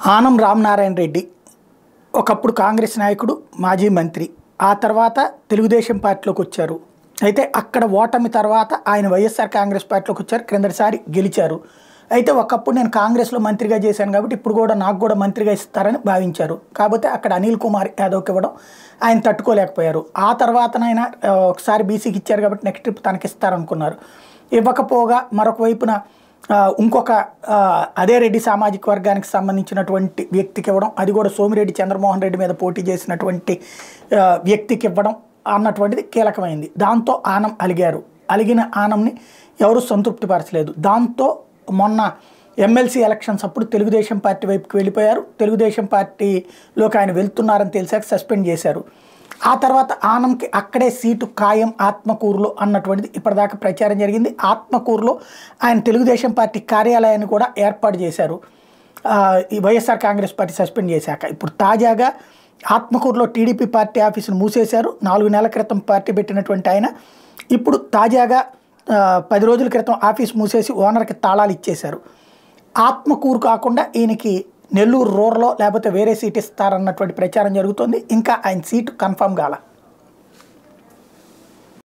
ఆనం రామనారాయణ రెడ్డి ఒకప్పుడు కాంగ్రెస్ నాయకుడు మాజీ మంత్రి ఆ తర్వాత తెలుగుదేశం పార్టీలోకి వచ్చారు అయితే అక్కడ ఓటమి తర్వాత ఆయన వైఎస్ఆర్ కాంగ్రెస్ పార్టీలోకి వచ్చారు క్రిందటిసారి గెలిచారు అయితే ఒకప్పుడు నేను కాంగ్రెస్లో మంత్రిగా చేశాను కాబట్టి ఇప్పుడు కూడా నాకు కూడా మంత్రిగా ఇస్తారని భావించారు కాకపోతే అక్కడ అనిల్ కుమార్ యాదవ్కి ఇవ్వడం ఆయన తట్టుకోలేకపోయారు ఆ తర్వాతనైనా ఆ, ఒకసారి బీసీకి ఇచ్చారు కాబట్టి నెక్స్ట్ ట్రిప్ తనకి ఇస్తారనుకున్నారు ఇవ్వకపోగా మరొక వైపున ఆ, ఇంకొక ఆ, అదే రెడ్డి సామాజిక వర్గానికి సంబంధించినటువంటి వ్యక్తికి ఇవ్వడం అది కూడా సోమిరెడ్డి చంద్రమోహన్ రెడ్డి మీద పోటీ చేసినటువంటి ఆ, వ్యక్తికి ఇవ్వడం అన్నటువంటిది కీలకమైంది దాంతో ఆనం అలిగారు అలిగిన ఆనంని ఎవరు సంతృప్తిపరచలేదు దాంతో మొన్న ఎమ్మెల్సీ ఎలక్షన్స్ అప్పుడు తెలుగుదేశం పార్టీ వైపుకి వెళ్ళిపోయారు తెలుగుదేశం పార్టీలోకి ఆయన వెళ్తున్నారని తెలిసాక సస్పెండ్ చేశారు ఆ తర్వాత ఆనంకి అక్కడే సీటు ఖాయం ఆత్మకూరులో అన్నటువంటిది ఇప్పటిదాకా ప్రచారం జరిగింది ఆత్మకూరులో ఆయన తెలుగుదేశం పార్టీ కార్యాలయాన్ని కూడా ఏర్పాటు చేశారు ఆ, ఈ వైఎస్ఆర్ కాంగ్రెస్ పార్టీ సస్పెండ్ చేశాక ఇప్పుడు తాజాగా ఆత్మకూరులో టీడీపీ పార్టీ ఆఫీసును మూసేశారు నాలుగు నెలల క్రితం పార్టీ పెట్టినటువంటి ఆయన ఇప్పుడు తాజాగా ఆ, పది రోజుల క్రితం ఆఫీస్ మూసేసి ఓనర్కి తాళాలు ఇచ్చేశారు ఆత్మకూరు కాకుండా ఈయనకి నెల్లూరు రూరలో లేకపోతే వేరే సీట్ ఇస్తారన్నటువంటి ప్రచారం జరుగుతుంది ఇంకా ఆయన సీటు కన్ఫర్మ్ కాల